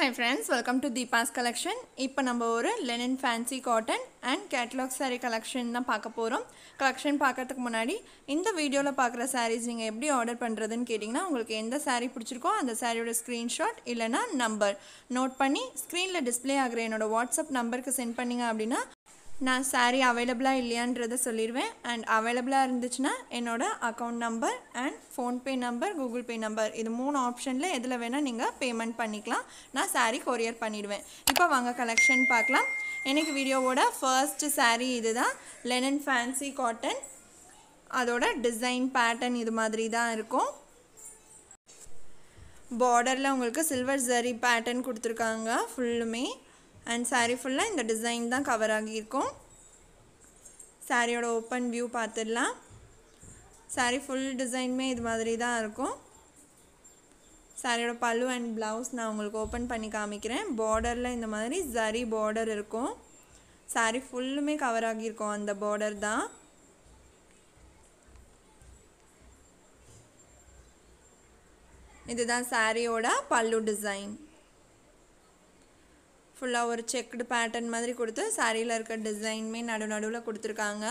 high friends welcome to Deepa's collection இப்போ நம்ம ஒரு linen fancy cotton and catalogue saree collection தான் பார்க்க போகிறோம் கலெக்ஷன் பார்க்கறதுக்கு முன்னாடி இந்த வீடியோவில் பார்க்குற sarees நீங்கள் எப்படி ஆர்டர் பண்ணுறதுன்னு கேட்டிங்கன்னா உங்களுக்கு எந்த saree பிடிச்சிருக்கோ அந்த சாரியோட ஸ்க்ரீன்ஷாட் இல்லைனா நம்பர் நோட் பண்ணி ஸ்க்ரீனில் டிஸ்ப்ளே ஆகிற என்னோட வாட்ஸ்அப் நம்பருக்கு சென்ட் பண்ணிங்க அப்படின்னா நான் saree அவைலபிளாக இல்லையான்றதை சொல்லிடுவேன் அண்ட் அவைலபிளாக இருந்துச்சுன்னா என்னோட account number and PhonePe number Google Pay number இது மூணு ஆப்ஷனில் எதில் வேணால் நீங்கள் பேமெண்ட் பண்ணிக்கலாம் நான் saree கொரியர் பண்ணிடுவேன் இப்போ வாங்க கலெக்ஷன் பார்க்கலாம் எனக்கு வீடியோவோட ஃபர்ஸ்ட் saree இதுதான் லெனன் ஃபேன்சி காட்டன் அதோட டிசைன் பேட்டர்ன் இது மாதிரி தான் இருக்கும் பார்டரில் உங்களுக்கு சில்வர் ஜரி பேட்டர்ன் கொடுத்துருக்காங்க ஃபுல்லுமே அண்ட் saree ஃபுல்லாக இந்த டிசைன் தான் கவர் ஆகியிருக்கும் சாரியோட ஓப்பன் வியூ பார்த்துடலாம் saree ஃபுல் டிசைனுமே இது மாதிரி தான் இருக்கும் சாரியோட பல்லு அண்ட் ப்ளவுஸ் நான் உங்களுக்கு ஓப்பன் பண்ணி காமிக்கிறேன் பார்டரில் இந்த மாதிரி ஜரி பார்டர் இருக்கும் saree ஃபுல்லுமே கவர் ஆகியிருக்கும் அந்த பார்டர் தான் இதுதான் சாரியோட பல்லு டிசைன் ஃபுல்லாக ஒரு செக்குடு பேட்டர்ன் மாதிரி கொடுத்து சாரியில் இருக்க டிசைனுமே நடு நடுவில் கொடுத்துருக்காங்க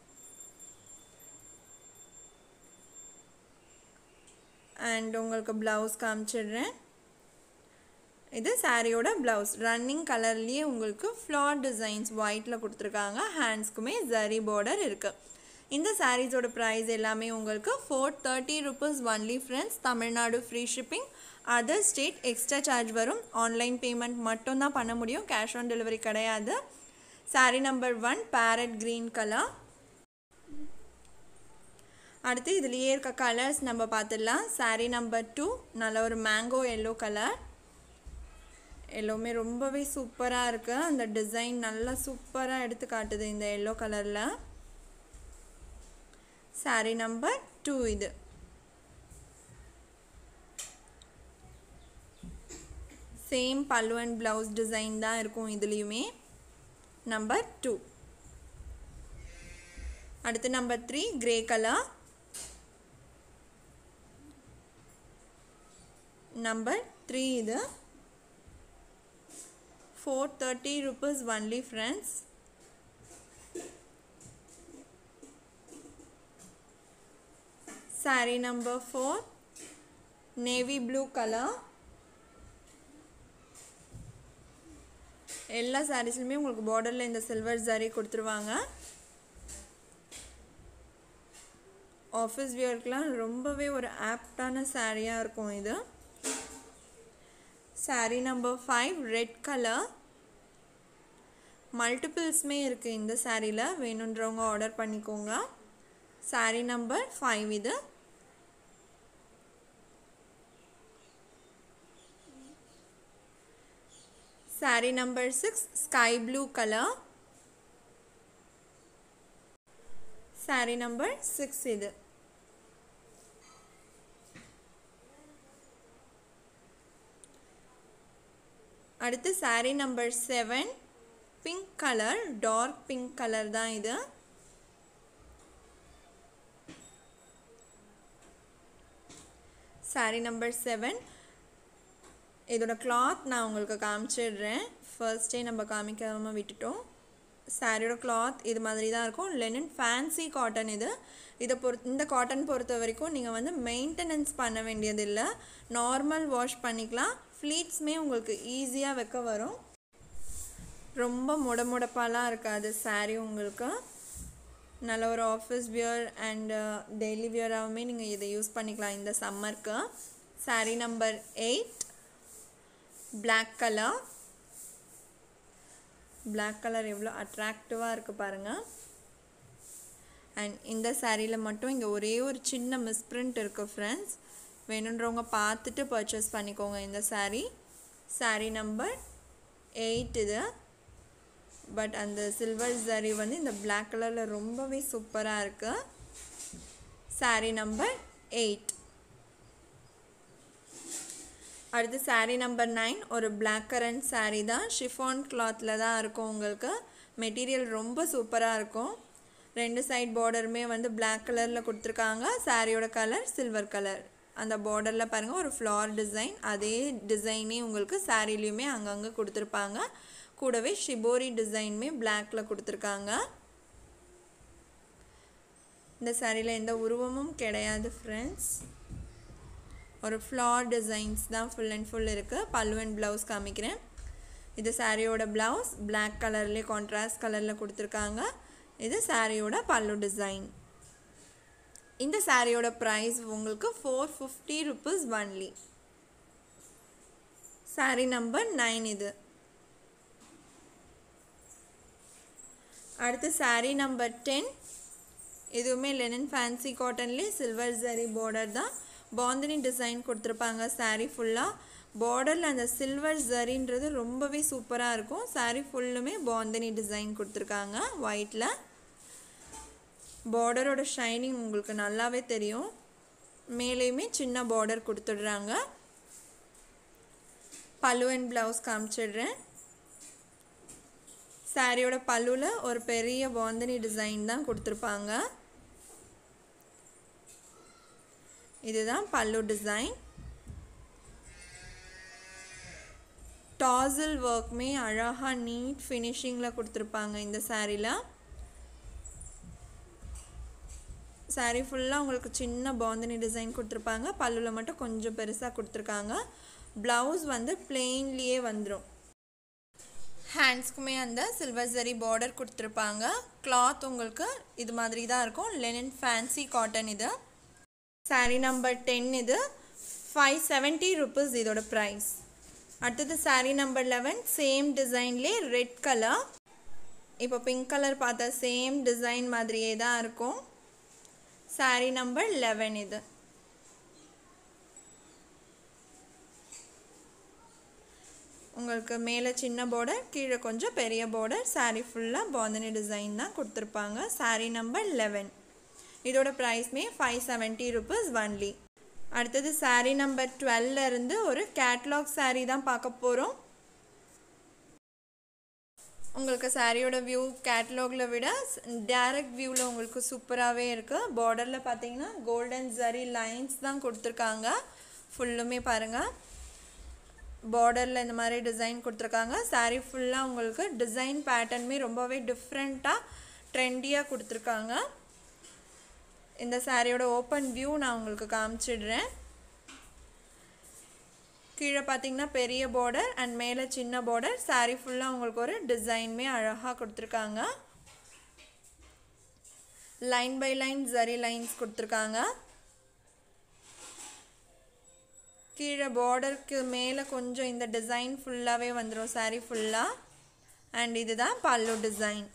அண்ட் உங்களுக்கு ப்ளவுஸ் காமிச்சிடுறேன் இது சாரியோட ப்ளவுஸ் ரன்னிங் கலர்லேயே உங்களுக்கு ஃப்ளார் டிசைன்ஸ் ஒயிட்டில் கொடுத்துருக்காங்க ஹேண்ட்ஸ்க்குமே ஜரி பார்டர் இருக்குது இந்த சாரீஸோட ப்ரைஸ் எல்லாமே உங்களுக்கு four thirty rupees only friends Tamil Nadu free shipping other state extra charge வரும் ஆன்லைன் பேமெண்ட் மட்டும்தான் பண்ண முடியும் கேஷ் ஆன் டெலிவரி கிடையாது saree number one parrot green colour அடுத்து இதுலேயே இருக்க கலர்ஸ் நம்ம பார்த்துடலாம் சாரீ நம்பர் டூ நல்ல ஒரு மேங்கோ எல்லோ கலர் எல்லோமே ரொம்பவே சூப்பராக இருக்குது அந்த டிசைன் நல்லா சூப்பராக எடுத்து காட்டுது இந்த எல்லோ கலரில் சாரீ நம்பர் டூ இது same pallu and blouse design தான் இருக்கும் இதுலேயுமே நம்பர் டூ அடுத்து number three grey colour number three இது four thirty rupees only friends saree number 4 navy blue color எல்லா சாரீஸ்லையுமே உங்களுக்கு பார்டரில் இந்த சில்வர் ஜரி கொடுத்துருவாங்க ஆஃபீஸ் வியர்க்கெலாம் ரொம்பவே ஒரு ஆப்டான சாரியாக இருக்கும் இது saree number five red colour மல்டிபிள்ஸுமே இருக்குது இந்த சாரியில் வேணுன்றவங்க ஆர்டர் பண்ணிக்கோங்க சாரீ நம்பர் ஃபைவ் இது saree number six sky blue colour saree number six இது அடுத்து saree number seven pink colour dark pink colour தான் இது சாரீ நம்பர் செவன் இதோட கிளாத் நான் உங்களுக்கு காமிச்சிடுறேன் ஃபர்ஸ்டே நம்ம காமிக்காமல் விட்டுட்டோம் சாரியோட கிளாத் இது மாதிரி தான் இருக்கும் லெனின் ஃபேன்சி காட்டன் இது இதை பொறுத் இந்த காட்டன் பொறுத்த வரைக்கும் நீங்கள் வந்து மெயின்டெனன்ஸ் பண்ண வேண்டியதில்லை நார்மல் வாஷ் பண்ணிக்கலாம் ஃப்ளீட்ஸுமே உங்களுக்கு ஈஸியாக வைக்க வரும் ரொம்ப முட முடப்பாலாம் இருக்காது சாரீ உங்களுக்கு நல்ல ஒரு ஆஃபீஸ் வியர் அண்ட் டெய்லி வியராகவுமே நீங்கள் இதை யூஸ் பண்ணிக்கலாம் இந்த சம்மருக்கு saree number eight black colour black colour எவ்வளோ அட்ராக்டிவாக இருக்குது பாருங்கள் அண்ட் இந்த சாரியில் மட்டும் இங்கே ஒரே ஒரு சின்ன மிஸ்பிரிண்ட் இருக்குது ஃப்ரெண்ட்ஸ் வேணுன்றவங்க பார்த்துட்டு பர்ச்சேஸ் பண்ணிக்கோங்க இந்த சாரீ சாரீ நம்பர் எயிட் இது பட் அந்த சில்வர் ஜரி வந்து இந்த பிளாக் கலரில் ரொம்பவே சூப்பராக இருக்குது சாரீ நம்பர் எயிட் அடுத்து சாரீ நம்பர் நைன் ஒரு பிளாக் கரண்ட் சாரீ தான் ஷிஃபான் கிளாத்தில் தான் இருக்கும் உங்களுக்கு மெட்டீரியல் ரொம்ப சூப்பராக இருக்கும் ரெண்டு சைட் பார்டருமே வந்து பிளாக் கலரில் கொடுத்துருக்காங்க சாரியோட கலர் சில்வர் கலர் அந்த பார்டரில் பாருங்கள் ஒரு ஃப்ளார் டிசைன் அதே டிசைனே உங்களுக்கு சாரீலையுமே அங்கங்கே கொடுத்துருப்பாங்க கூடவே ஷிபோரி டிசைனுமே பிளாக்ல கொடுத்துருக்காங்க இந்த சாரியில் எந்த உருவமும் கிடையாது ஃப்ரெண்ட்ஸ் ஒரு ஃப்ளார் டிசைன்ஸ் தான் ஃபுல் அண்ட் ஃபுல் இருக்குது பல்லு அண்ட் ப்ளவுஸ் காமிக்கிறேன் இது சாரியோட ப்ளவுஸ் பிளாக் கலர்லேயே கான்ட்ராஸ்ட் கலரில் கொடுத்துருக்காங்க இது சாரியோட பல்லு டிசைன் இந்த சாரியோட ப்ரைஸ் உங்களுக்கு four fifty rupees only saree number nine இது அடுத்து சாரி நம்பர் டென் இதுவுமே லெனன் ஃபேன்சி காட்டன்லேயே சில்வர் ஜரி பார்டர் தான் பாந்தினி டிசைன் கொடுத்துருப்பாங்க சாரீ ஃபுல்லாக பார்டரில் அந்த சில்வர் ஜரின்றது ரொம்பவே சூப்பராக இருக்கும் சாரீ ஃபுல்லுமே பாந்தினி டிசைன் கொடுத்துருக்காங்க ஒயிட்டில் பார்டரோட ஷைனிங் உங்களுக்கு நல்லாவே தெரியும் மேலேயுமே சின்ன பார்டர் கொடுத்துடுறாங்க பல்லு அண்ட் ப்ளவுஸ் காமிச்சிடுறேன் சாரியோட பல்லுவில் ஒரு பெரிய பாந்தினி டிசைன் தான் கொடுத்துருப்பாங்க இதுதான் பல்லு டிசைன் டாசல் ஒர்க்குமே அழகாக நீட் ஃபினிஷிங்கில் கொடுத்துருப்பாங்க இந்த சாரியில் சாரீ ஃபுல்லாக உங்களுக்கு சின்ன பாந்தினி டிசைன் கொடுத்துருப்பாங்க பல்லுவில் மட்டும் கொஞ்சம் பெருசாக கொடுத்துருக்காங்க ப்ளவுஸ் வந்து பிளெயின்லேயே வந்துடும் ஹேண்ட்ஸ்க்குமே அந்த சில்வர் ஜரி பார்டர் கொடுத்துருப்பாங்க கிளாத் உங்களுக்கு இது மாதிரி தான் இருக்கும் லெனின் ஃபேன்சி காட்டன் இது சாரீ நம்பர் டென் இது ஃபைவ் செவன்ட்டி ருபீஸ் இதோட ப்ரைஸ் அடுத்தது சாரீ நம்பர் லெவன் சேம் டிசைன்லேயே ரெட் கலர் இப்போ பிங்க் கலர் பார்த்தா சேம் டிசைன் மாதிரியே தான் இருக்கும் சாரீ நம்பர் லெவன் இது உங்களுக்கு மேலே சின்ன பார்டர் கீழே கொஞ்சம் பெரிய பார்டர் சாரீ ஃபுல்லாக பாந்தனி டிசைன் தான் கொடுத்துருப்பாங்க சாரீ நம்பர் லெவன் இதோட ப்ரைஸ்மே ஃபைவ் செவன்ட்டி ருபீஸ் ஒன்லி அடுத்தது சாரீ நம்பர் டுவெல்ல இருந்து ஒரு கேட்லாக் சாரீ தான் பார்க்க போகிறோம் உங்களுக்கு சாரியோட வியூ கேட்லாகில் விட டேரக்ட் வியூவில் உங்களுக்கு சூப்பராகவே இருக்குது பார்டரில் பார்த்தீங்கன்னா கோல்டன் ஜரி லைன்ஸ் தான் கொடுத்துருக்காங்க ஃபுல்லுமே பாருங்கள் பார்டரில் இந்த மாதிரி டிசைன் கொடுத்துருக்காங்க சாரீ ஃபுல்லாக உங்களுக்கு டிசைன் பேட்டர்னுமே ரொம்பவே டிஃப்ரெண்ட்டாக ட்ரெண்டியாக கொடுத்துருக்காங்க இந்த சாரியோட ஓப்பன் வியூ நான் உங்களுக்கு காமிச்சிடுறேன் கீழே பார்த்தீங்கன்னா பெரிய பார்டர் அண்ட் மேலே சின்ன பார்டர் சாரீ ஃபுல்லாக உங்களுக்கு ஒரு டிசைனுமே அழகாக கொடுத்துருக்காங்க line by line zari lines கொடுத்துருக்காங்க கீழே பார்டருக்கு மேலே கொஞ்சம் இந்த டிசைன் ஃபுல்லாகவே வந்துடும் சாரீ ஃபுல்லாக அண்ட் இதுதான் பல்லு டிசைன்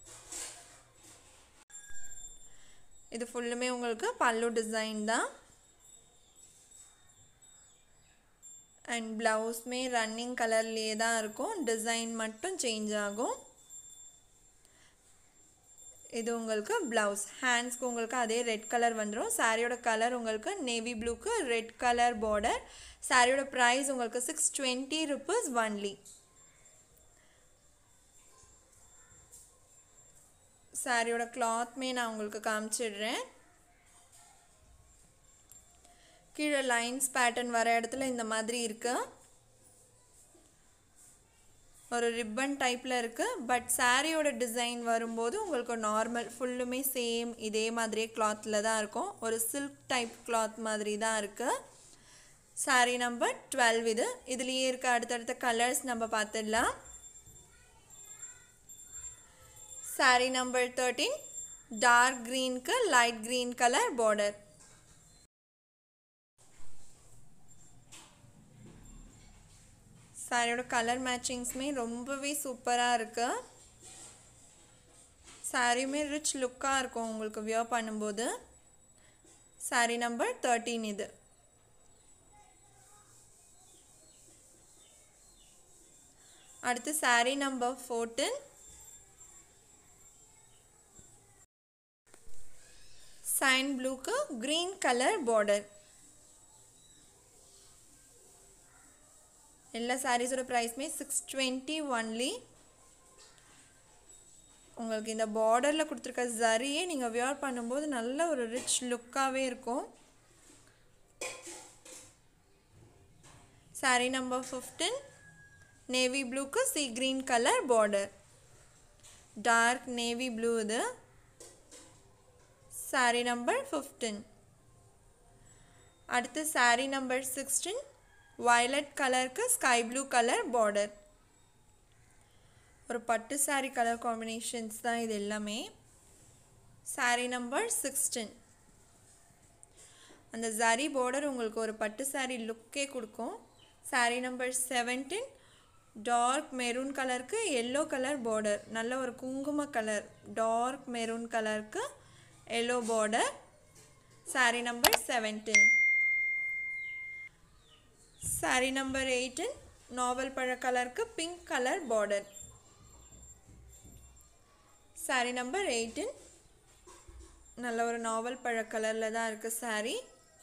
இது ஃபுல்லுமே உங்களுக்கு பல்லு டிசைன் தான் அண்ட் ப்ளவுஸ்மே ரன்னிங் கலர்லேயே தான் இருக்கும் டிசைன் மட்டும் சேஞ்ச் ஆகும் இது உங்களுக்கு ப்ளவுஸ் ஹேண்ட்ஸ்க்கு உங்களுக்கு அதே ரெட் கலர் வந்துடும் சாரியோட கலர் உங்களுக்கு நேவி ப்ளூக்கு ரெட் கலர் பார்டர் சாரியோட ப்ரைஸ் உங்களுக்கு சிக்ஸ் டுவெண்ட்டி ருபீஸ் ஒன்லி சாரியோட கிளாத்மே நான் உங்களுக்கு காமிச்சிடுறேன் கீழே லைன்ஸ் பேட்டர்ன் வர இடத்துல இந்த மாதிரி இருக்கு ஒரு ரிப்பன் டைப்பில் இருக்குது பட் சாரியோட டிசைன் வரும்போது உங்களுக்கு நார்மல் ஃபுல்லுமே சேம் இதே மாதிரியே கிளாத்தில் தான் இருக்கும் ஒரு சில்க் டைப் கிளாத் மாதிரி தான் இருக்குது சாரி நம்பர் டுவெல் இது இதுலேயே இருக்க அடுத்தடுத்த கலர்ஸ் நம்ம பார்த்துடலாம் சாரி நம்பர் தேர்ட்டீன் டார்க் க்ரீனுக்கு லைட் க்ரீன் கலர் பார்டர் சாரியோட கலர் மேட்சிங்ஸுமே ரொம்பவே சூப்பராக இருக்கு சாரியுமே ரிச் லுக்காக இருக்கும் உங்களுக்கு வியர் பண்ணும்போது சாரி நம்பர் தேர்ட்டீன் இது அடுத்து சாரி நம்பர் ஃபோர்டீன் சைன் ப்ளூக்கு க்ரீன் கலர் பார்டர் எல்லா சாரீஸோட ப்ரைஸ்மே சிக்ஸ் டுவெண்ட்டி ஒன்லி உங்களுக்கு இந்த பார்டரில் கொடுத்துருக்க ஜரியே நீங்கள் வியர் பண்ணும்போது நல்ல ஒரு ரிச் லுக்காகவே இருக்கும் saree number 15 நேவி ப்ளூக்கு sea green colour border dark navy blue இது saree நம்பர் 15 அடுத்து saree நம்பர் 16 violet கலருக்கு ஸ்கை ப்ளூ கலர் border ஒரு பட்டு saree கலர் காம்பினேஷன்ஸ் தான் இது எல்லாமே saree நம்பர் 16 அந்த ஜரி border உங்களுக்கு ஒரு பட்டு saree லுக்கே கொடுக்கும் saree நம்பர் 17 டார்க் மெரூன் கலருக்கு எல்லோ கலர் border நல்ல ஒரு குங்கும கலர் டார்க் மெரூன் கலருக்கு yellow border saree number 17 saree number 18 நாவல் பழ கலருக்கு pink colour border saree number 18 நல்ல ஒரு நாவல் பழ கலரில் தான் இருக்குது saree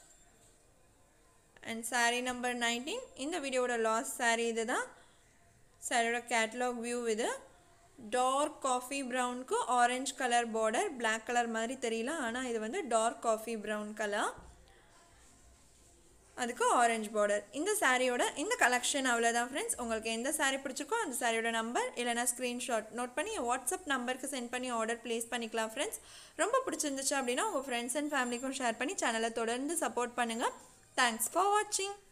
and saree number nineteen இந்த வீடியோட லாஸ்ட் saree இது தான் சாரியோட கேட்லாக் வியூ இது டார்க் காஃபி ப்ரௌனுக்கு orange colour border black colour மாதிரி தெரியல ஆனால் இது வந்து டார்க் காஃபி ப்ரௌன் கலர் அதுக்கு ஆரஞ்ச் பார்டர் இந்த சாரியோட இந்த கலெக்ஷன் அவ்வளோதான் ஃப்ரெண்ட்ஸ் உங்களுக்கு எந்த சாரீ பிடிச்சிருக்கோ அந்த சாரியோட நம்பர் இல்லைனா ஸ்க்ரீன்ஷாட் நோட் பண்ணி வாட்ஸ்அப் நம்பருக்கு சென்ட் பண்ணி ஆர்டர் ப்ளேஸ் பண்ணிக்கலாம் ஃப்ரெண்ட்ஸ் ரொம்ப பிடிச்சிருந்துச்சு அப்படின்னா உங்கள் ஃப்ரெண்ட்ஸ் அண்ட் ஃபேமிலிக்கும் ஷேர் பண்ணி சேனலை தொடர்ந்து சப்போர்ட் பண்ணுங்கள் தேங்க்ஸ் ஃபார் வாட்சிங்